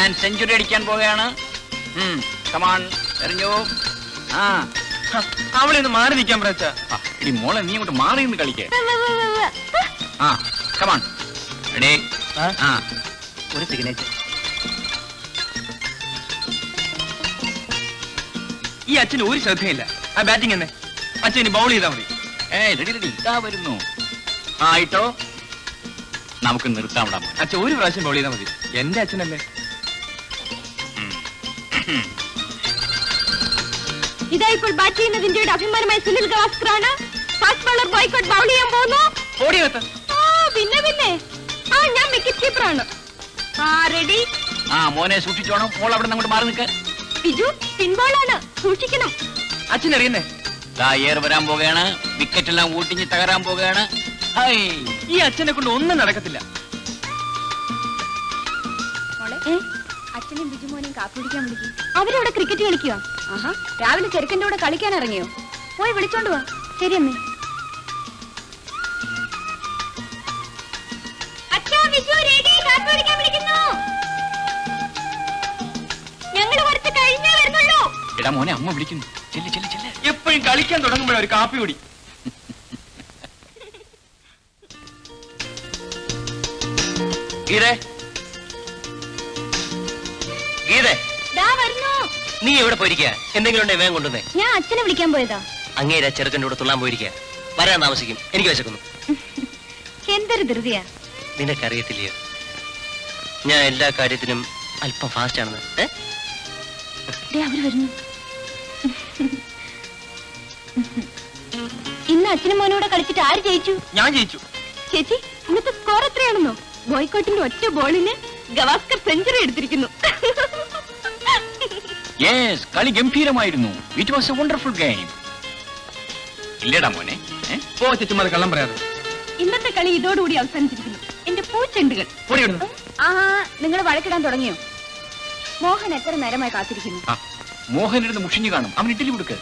ഞാൻ സെഞ്ചുറി അടിക്കാൻ പോവുകയാണ് കമാൺ എറിഞ്ഞു ആ അവളെ ഒന്ന് മാറി നിൽക്കാൻ പറച്ച ആ, എടി മോളെ നീ അങ്ങോട്ട് മാറി നിന്ന് കളിക്കേ ആ കമാൺ റെഡി ആ ഒരു സിഗ്നേച്ചർ ഈ അച്ഛന് ഒരു ശ്രദ്ധയില്ല ആ ബാറ്റിംഗ് തന്നെ അച്ഛന് ബൗൾ ചെയ്താൽ മതി ഏ റെഡി റെഡി ഇതാ വരുന്നു ആ ഇട്ടോ നമുക്ക് നിർത്താം വിടാം മോനെ. അച്ഛൻ ഒരു പ്രാവശ്യം ബൗൾ ചെയ്താൽ മതി എന്റെ അച്ഛനല്ലേ ഇതാ ഇപ്പോൾ ബാറ്റ് ചെയ്യുന്നത് ഇന്ത്യയുടെ അഭിമാനമായ സുനിൽ ഗവാസ്കർ ആണ് ഫാസ്റ്റ് ബോളർ ബോയ്ക്കോട്ട് ബൗൾ ചെയ്യാൻ പോകുന്നു ഓടിയകത്ത് ആ പിന്നെ പിന്നെ ആ ഞാൻ വിക്കറ്റ് കീപ്പർ ആണ് ആ റെഡി ആ മോനെ സൂക്ഷിച്ചോണം മോൾ അവിടെ നിന്ന് അങ്ങോട്ട് മാറി നിൽക്ക് ബിജു പിൻബോളാണ് സൂക്ഷിക്കണം അച്ഛൻ അറിയുന്നേ ദാ ഏർ വരാൻ പോവുകയാണ് വിക്കറ്റ് എല്ലാം ഊട്ടിഞ്ഞ് തകരാൻ പോവുകയാണ് ഹൈ ഈ അച്ഛനെ കൊണ്ട് ഒന്നും നടക്കത്തില്ല അച്ഛനും ബിജുമോനെയും കാപ്പി പിടിക്കാൻ വിളിക്കും അവരവിടെ ക്രിക്കറ്റ് കളിക്കുക ആഹാ രാവിലെ ചെറുക്കന്റെ കൂടെ കളിക്കാൻ ഇറങ്ങിയോ പോയി വിളിച്ചോണ്ട് വാ ശരി അമ്മേ ഞങ്ങൾ കുറച്ച് കഴിഞ്ഞേ വരുന്നുള്ളൂ എടാ മോനെ അമ്മ വിളിക്കുന്നു ചെല്ല് ചെല്ല് ചെല്ല് എപ്പോഴും കളിക്കാൻ തുടങ്ങുമ്പോഴേ ഒരു കാപ്പി കുടി ഗീതേ ഗീതേ ദാ വരുന്നു നീ എവിടെ പോയിരിക്കുക എന്തെങ്കിലും ഉണ്ടെ വേഗം കൊണ്ടുവന്നേ ഞാൻ അച്ഛനെ വിളിക്കാൻ പോയതാ അങ്ങേര ചെറുക്കൻ്റെ കൂടെ തുള്ളാൻ പോയിരിക്കുക വരാൻ താമസിക്കും എനിക്ക് വിശക്കുന്നു എന്തൊരു ധൃതിയാ നിനക്കറിയത്തില്ലയോ ഞാൻ എല്ലാ കാര്യത്തിനും അല്പം ഫാസ്റ്റ് ആണെന്ന് ഏ? ദേ അവര് വരുന്നു ഇന്ന് അച്ഛനും മോനോടെ കളിച്ചിട്ട് ആര് ജയിച്ചു ഞാൻ ജയിച്ചു ചേച്ചി ഇന്നത്തെ സ്കോർ എത്രയാണെന്നോ ബോയ്ക്കോട്ടിന്റെ ഒറ്റ ബോളിന് ഗവാസ്കർ സെഞ്ചുറി എടുത്തിരിക്കുന്നു യെസ് കളി ഗംഭീരമായിരുന്നു it was a wonderful game ഇല്ലേടാ മോനെ ഏ? പോ ചുമ്മാ കള്ളം പറയാതെ ഇന്നത്തെ കളി ഇതോടുകൂടി അവസാനിച്ചിരിക്കുന്നു എന്റെ പൂച്ചെണ്ടുകൾ ഓടി വിടുന്നു ആ നിങ്ങൾ വഴക്കിടാൻ തുടങ്ങിയോ മോഹൻ എത്ര നേരമായി കാത്തിരിക്കുന്നു ആ മോഹൻ ഇരുന്ന് മുഷിഞ്ഞു കാണും അവൻ ഇഡ്ഡലി കൊടുക്ക്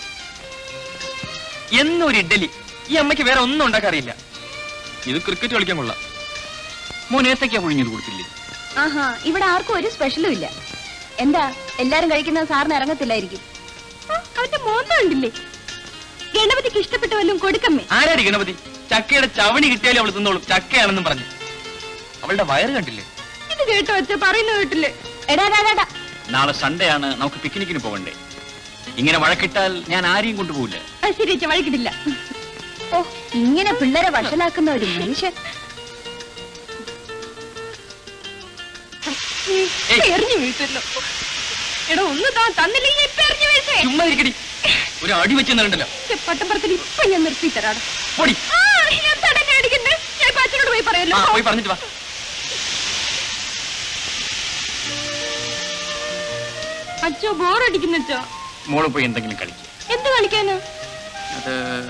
എന്നും ഒരു ഇഡ്ഡലി ഈ അമ്മയ്ക്ക് വേറെ ഒന്നും ഉണ്ടാക്കാൻ അറിയില്ല ഇത് ക്രിക്കറ്റ് കളിക്കാൻ കൊള്ളാം മോൻ ഏത്തയ്ക്ക പുഴുങ്ങിയത് കൊടുത്തില്ലേ ആഹാ ഇവിടെ ആർക്കും ഒരു സ്പെഷ്യലും ഇല്ല എന്താ എല്ലാരും കഴിക്കുന്നത് സാറിന് ഇറങ്ങത്തില്ലായിരിക്കും ആ, അവന്റെ മോന്ത കണ്ടില്ലേ ഗണപതിക്ക് ഇഷ്ടപ്പെട്ട വല്ലതും കൊടുക്കമ്മേ ആരാടി ഗണപതി ചക്കയുടെ ചവണി കിട്ടിയാലും അവൾ തിന്നോളും ചക്കയാണെന്നും പറഞ്ഞു അവളുടെ വയറ് കണ്ടില്ലേ ഇത് കേട്ടോ അച്ഛ പറയുന്ന കേട്ടില്ലേ എടാ എടാ, എടാ, എടാ. നാളെ സൺഡേ ആണ് നമുക്ക് പിക്നിക്കിന് പോകണ്ടേ ഇങ്ങനെ വഴക്കിട്ടാൽ ഞാൻ ആരെയും കൊണ്ടുപോകില്ല ആ, ശരി അച്ഛ വഴിക്കിട്ടില്ല ഓ ഇങ്ങനെ പിള്ളേരെ വഷളാക്കുന്ന ഒരു മനുഷ്യൻ എറിഞ്ഞു വീഴ്ത്തല്ലോ എടാ ഒന്ന് താൻ തന്നില്ലെങ്കിൽ ഇപ്പൊ എറിഞ്ഞു വീഴ്ത്തേ ചുമ്മാ ഇരിക്കടി ഒരു അടി വെച്ച് നിന്നുണ്ടല്ലോ പട്ടംപറത്തിൽ ഇപ്പൊ ഞാൻ നിർത്തി തരാടാ പൊടി ആ, ഞാൻ തടഞ്ഞ അടിക്കണ്ടേ ഞാൻ ഇപ്പൊ അച്ഛനോട് പോയി ആ പറയല്ലോ പോയി പറഞ്ഞിട്ട് വാ അച്ഛോ ബോറടിക്കുന്നു അച്ഛോ മോള് പോയി എന്തെങ്കിലും കളിക്കും എന്ത് കളിക്കാനോ അത്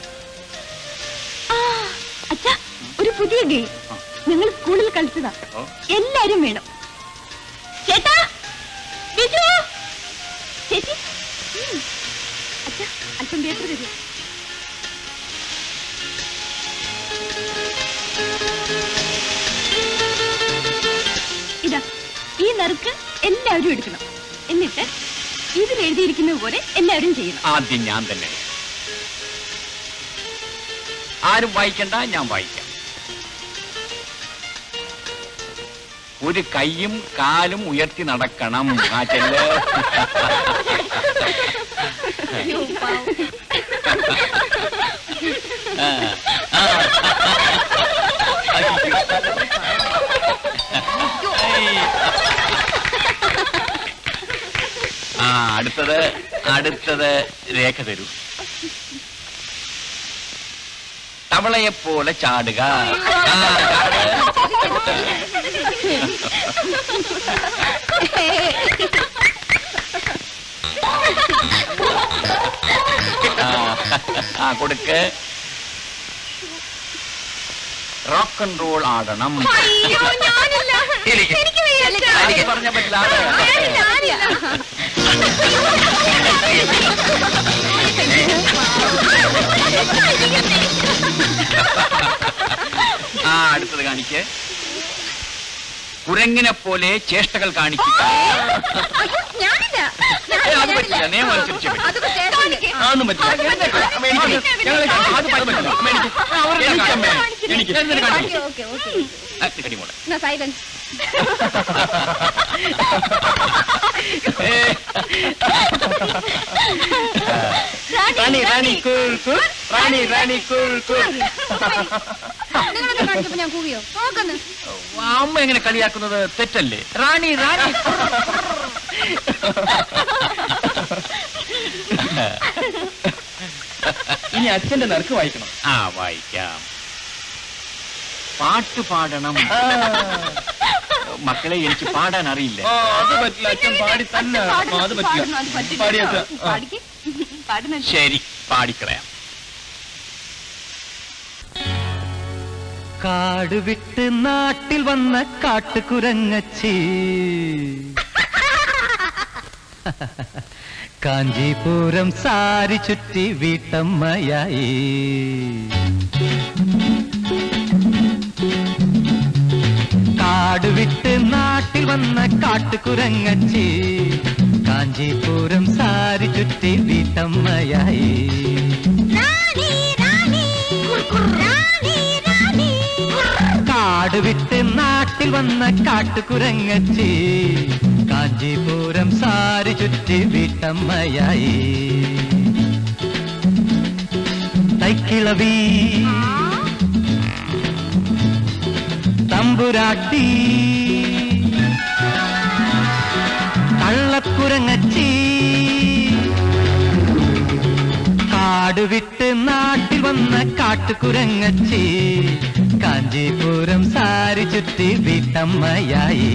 ആ അച്ഛാ ഒരു പുതിയ ഗെയിം ഞങ്ങൾ സ്കൂളിൽ കളിച്ചതാ ഓ. എല്ലാരും വേണം ചേട്ടാ ബിജു ചേച്ചി ഉം. അച്ഛാ അല്പം പേപ്പർ തരൂ ഇതാ ഈ നറുക്ക് എല്ലാവരും എടുക്കണം എന്നിട്ട് ഇതിൽ എഴുതിയിരിക്കുന്നത് പോലെ എല്ലാവരും ചെയ്യണം ആദ്യം ഞാൻ തന്നെ ആരും വായിക്കണ്ട ഞാൻ വായിക്കാം ഒരു കൈയും കാലും ഉയർത്തി നടക്കണം ആ ചെല്ല് ആ, ആ. ആ അടുത്തത് അടുത്തത് രേഖ തരൂ തവളയെ പോലെ ചാടുക ആ, ചാട്. ആ, ആ കൊടുക്ക് റോക്ക് ആൻഡ് റോൾ ആടണം അയ്യോ ഞാനില്ല എനിക്ക് എനിക്ക് വയ്യ അച്ഛാ. എനിക്ക് പറഞ്ഞ പറ്റില്ല ആട്. ഞാനില്ല, ഞാനില്ല. ആ അടുത്തത് കാണിക്ക് കുരങ്ങിനെ പോലെ ചേഷ്ടകൾ കാണിക്കുക അയ്യോ, ഞാനില്ല ഏ, അത് പറ്റില്ല നിയമം അനുസരിച്ച് പറ്റും. അതൊക്കെ ചേട്ടനിക്ക്. അതൊന്നും പറ്റില്ല അത് പറ്റില്ല. അമ്മ, എനിക്ക് ഞങ്ങളെ കാണിച്ചു. അത് പറ്റില്ല. അമ്മ, എനിക്ക് അവരുടെ എനിക്ക് അമ്മേ. കാണിച്ചു. എനിക്ക് എന്തിനു ഓക്കേ, കാണിച്ചു? Okay, okay. ആ, ഇടി മോളെ. എന്നാ സൈലൻസ് ഏ, Rani Rani cool cool Rani Rani cool cool നിങ്ങളൊക്കെ കാണിച്ചപ്പോ ഞാൻ കൂവിയോ നോക്കുന്നു അമ്മ എങ്ങനെ കളിയാക്കുന്നത് തെറ്റല്ലേ റാണി റാണി ഇനി അച്ഛന്റെ നറുക്ക് വായിക്കണം ആ വായിക്കാം പാട്ട് പാടണം മക്കളെ എനിക്ക് പാടാൻ അറിയില്ല ആ അത് പറ്റില്ല അച്ഛൻ പാടി തന്നെ ആ, അത് പറ്റില്ല പാടി അച്ഛൻ ആ. പാടിക്ക് പാടുന്നുണ്ട് ശരി പാടിക്കളയാം കാട് വിട്ട് നാട്ടിൽ വന്ന കാട്ടുകുരങ്ങച്ചി കാഞ്ചീപുരം സാരി ചുറ്റി വീട്ടമ്മയായി കാട് വിട്ട് നാട്ടിൽ വന്ന കാട്ടുകുരങ്ങച്ചി കാഞ്ചീപുരം സാരി ചുറ്റി വീട്ടമ്മയായി റാണി റാണി റാണി റാണി കാട് വിട്ട് നാട്ടിൽ വന്ന കാട്ടുകുരങ്ങച്ചി കാഞ്ചീപുരം സാരി ചുറ്റി വീട്ടമ്മയായി തൈക്കിളവി തമ്പുരാട്ടി കള്ളക്കുരങ്ങച്ചി കാട് വിട്ട് നാട്ടിൽ വന്ന കാട്ടുകുരങ്ങച്ചി കാഞ്ചീപുരം സാരി ചുറ്റി വീട്ടമ്മയായി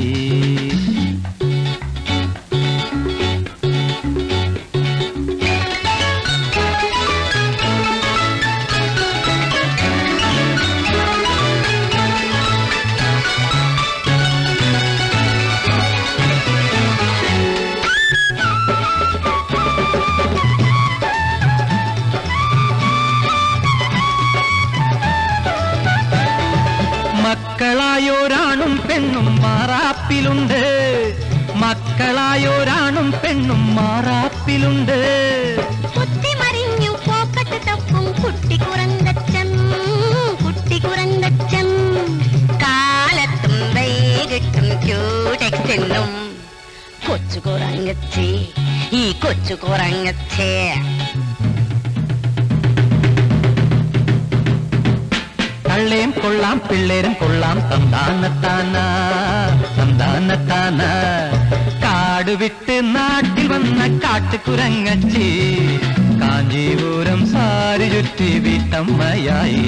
മക്കളായോരാണും പെണ്ണും മാറാപ്പിലുണ്ട് മക്കളായോരാണും പെണ്ണും മാറാപ്പിലുണ്ട് കുത്തിമറിഞ്ഞു പോക്കട്ട് തപ്പും കുട്ടി കുറങ്കച്ചൻ കുട്ടി കുറങ്കച്ചൻ കാലത്തും വൈകിട്ടും ക്യൂടെക്സെന്നും കൊച്ചു കുറങ്ങച്ചേ ഈ കൊച്ചു കുറങ്ങച്ചേ തള്ളേം കൊള്ളാം പിള്ളേരും കൊള്ളാം തന്താനത്താന തന്താനത്താന കാട് വിട്ട് നാട്ടിൽ വന്ന കാട്ടുകുരങ്ങച്ചി കാഞ്ചീപുരം സാരി ചുറ്റി വീട്ടമ്മയായി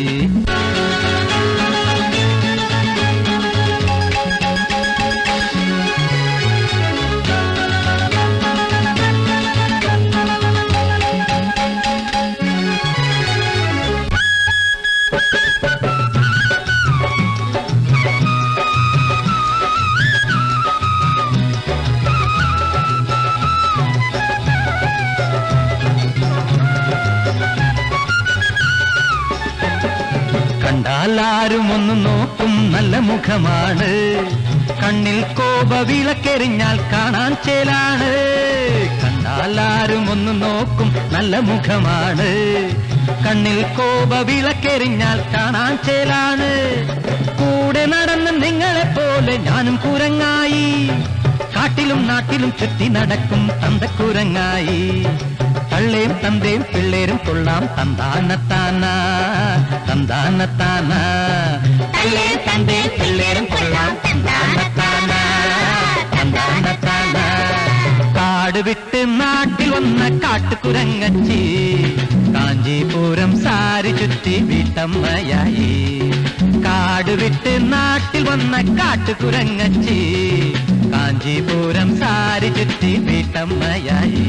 കണ്ടാലാരും ഒന്ന് നോക്കും നല്ല മുഖമാണ് കണ്ണിൽ കോപ വിളക്കെറിഞ്ഞാൽ കാണാൻ ചേലാണ് കണ്ടാലാരും ഒന്ന് നോക്കും നല്ല മുഖമാണ് കണ്ണിൽ കോപ വിളക്കെറിഞ്ഞാൽ കാണാൻ ചേലാണ് കൂടെ നടന്ന് നിങ്ങളെ പോലെ ഞാനും കുരങ്ങായി കാട്ടിലും നാട്ടിലും ചുറ്റി നടക്കും തന്തക്കുരങ്ങായി തള്ളേം തന്തേം പിള്ളേരും കൊള്ളാം തന്താനത്താന തന്താനത്താന തള്ളേം തന്തേം പിള്ളേരും കൊള്ളാം തന്താനത്താന തന്താനത്താന കാട് വിട്ട് നാട്ടിൽ വന്ന കാട്ടുകുരങ്ങച്ചി കാഞ്ചീപുരം സാരി ചുറ്റി വീട്ടമ്മയായി കാട് വിട്ട് നാട്ടിൽ വന്ന കാട്ടുകുരങ്ങച്ചി കാഞ്ചീപുരം സാരി ചുറ്റി വീട്ടമ്മയായി